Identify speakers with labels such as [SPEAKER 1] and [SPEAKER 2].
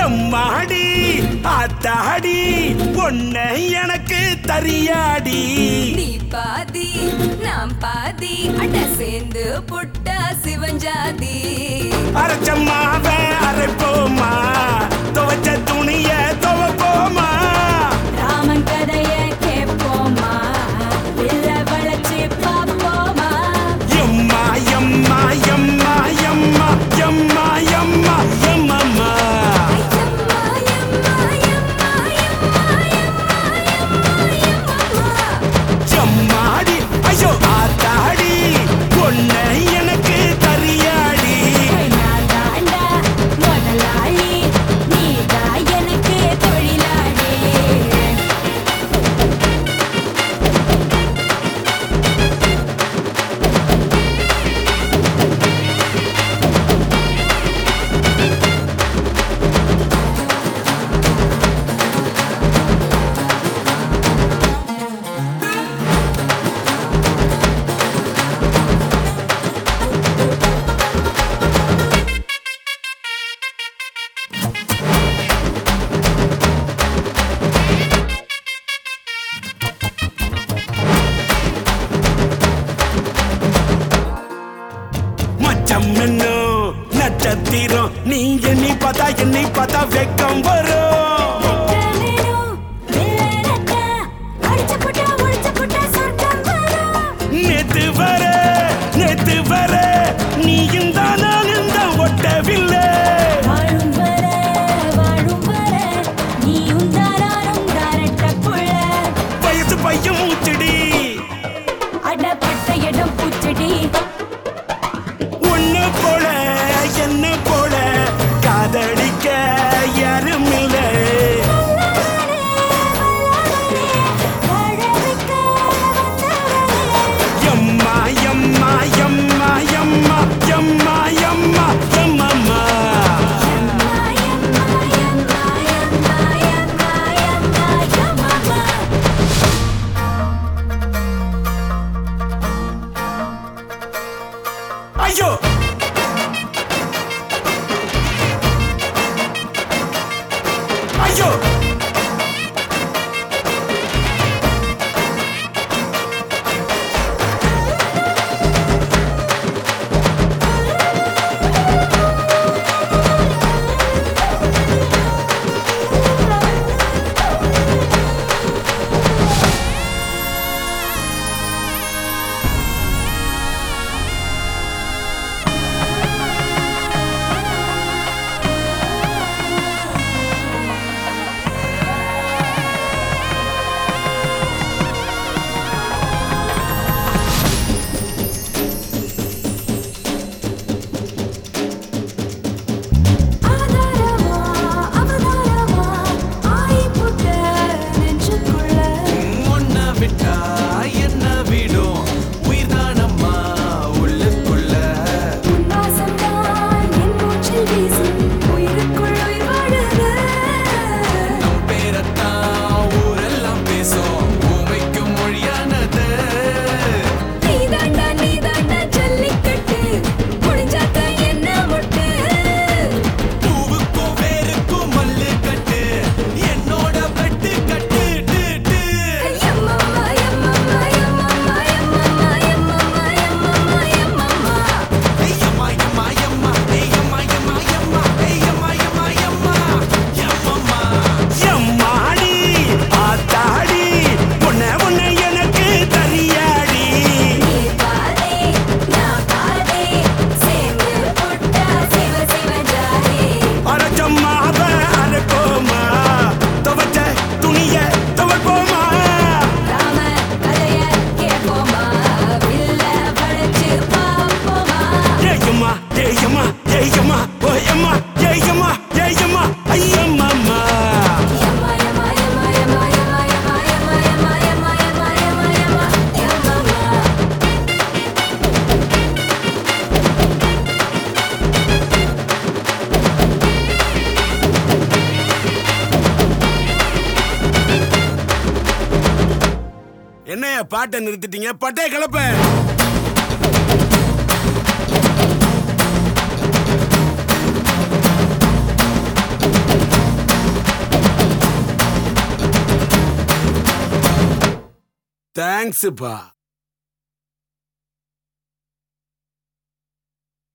[SPEAKER 1] எம்மாடி ஆத்தாடி பொண்ண எனக்கு தரியாடி
[SPEAKER 2] நீ பாதி நாம் பாதி அட சேர்ந்து புட்டா சிவஞ்சாதி
[SPEAKER 1] அரைச்சம்மாவ அரைப்போமா துவைச்ச துணிய துவைப்போமா
[SPEAKER 2] ராமன் கதைய கேட்போமா இல்ல வளைச்சு பாப்போமா
[SPEAKER 1] எம்மா எம்மா எம்மா எம்மா எம்மா எம்மா எம்மம்மா
[SPEAKER 2] எம்மா, எம்மா, எம்மா, எம்மா, எம்மா, எம்மா, எம்மா.
[SPEAKER 1] எம்மாடி ஐயோ ஆத்தாடி பொண்ண எனக்கு தரியாடி
[SPEAKER 2] நான் தாண்டா முதலாளி நீதான் எனக்கு தொழிலாளி
[SPEAKER 1] மச்சம் என்ன நட்சத்திரம் நீ எண்ணி பார்த்தா எண்ணி பார்த்தா வெக்கம் வரும்
[SPEAKER 2] வேணும் வில்லனத்தா அடிச்ச புட்டா ஒடிச்ச புட்டா சொர்க்கம் வரும்
[SPEAKER 1] நேத்து வர நேத்து வர நீயும் தான் நானும் தான் ஒட்டவில்லை
[SPEAKER 2] வாழும் வர வாழும் வர நீயும் தாராரும் தாரட்ட புள்ள
[SPEAKER 1] வயசு பையன் மூச்சுடி
[SPEAKER 2] அடப்பட்ட இடம் பூச்செடி
[SPEAKER 1] ஒண்ணு போல என்ன போல காதலிக்க யாரும் இல்லை
[SPEAKER 2] வாழ வைக்க வந்தவளே
[SPEAKER 1] எம்மா எம்மா எம்மா எம்மா எம்மா எம்மா எம்மம்மா
[SPEAKER 2] எம்மா எம்மா எம்மா எம்மா எம்மா எம்மா எம்மா
[SPEAKER 1] ஐயோ ஐயோ
[SPEAKER 2] ஆதாரமா அவதாரமா ஆயி புட்ட நெஞ்சுக்குள்ள
[SPEAKER 3] ஒன்ன விட்டா என்ன விடும் உயிர்தானம்மா உள்ளுக்குள்ள
[SPEAKER 2] உன்வாசம்தான் என் மூச்சில் வீசும் உயிருக்குள் உயிர் வாழுது
[SPEAKER 3] நம் பேரத்தான் ஊரெல்லாம் பேசும் பூமிக்கும் மொழியானது
[SPEAKER 2] நீதாண்டா நீதாண்டா ஜல்லிக்கட்டு முடிஞ்சாக்க என்ன முட்டு
[SPEAKER 3] பூவுக்கும் வேருக்கும் மல்லு கட்டு என்னோட வெட்டு கட்டு டு, டு.
[SPEAKER 2] எம்மம்மா எம்மம்மா எம்மம்மா எம்மம்மா எம்மம்மா எம்மம்மா எம்மம்மா
[SPEAKER 3] ஐயம்மா, எம்மா, எம்மா, ஏயம்மா, எம்மா, எம்மா, ஏயம்மா, எம்மா, எம்மா, எம்மம்மா.
[SPEAKER 1] எம்மாடி ஆத்தாடி பொண்ண பொண்ண எனக்கு தரியாடி
[SPEAKER 2] நீ பாதே நான் பாதே சேர்ந்து புட்டா சிவ சிவ ஜாதி
[SPEAKER 1] அரைச்சம்மாவ அரைப்போமா துவைச்ச துணிய துவைப்போமா
[SPEAKER 2] ராம கதைய கேட்போமா வில்ல படைச்சு பாப்போமா
[SPEAKER 1] ஏயம்மா ஏயம்மா ஏயம்மா ஓயம்மா ஏயம்மா ஏயம்மா ஐயம்மா
[SPEAKER 2] எம்மா எம்மா எம்மா எம்மா எம்மா எம்மா எம்மா எம்மா எம்மா எம்மா எம்மா எம்மா எம்மா
[SPEAKER 1] என்னைய பாட்டை நிறுத்திட்டீங்க பட்டே கலப்ப தேங்க்ஸ்ப்பா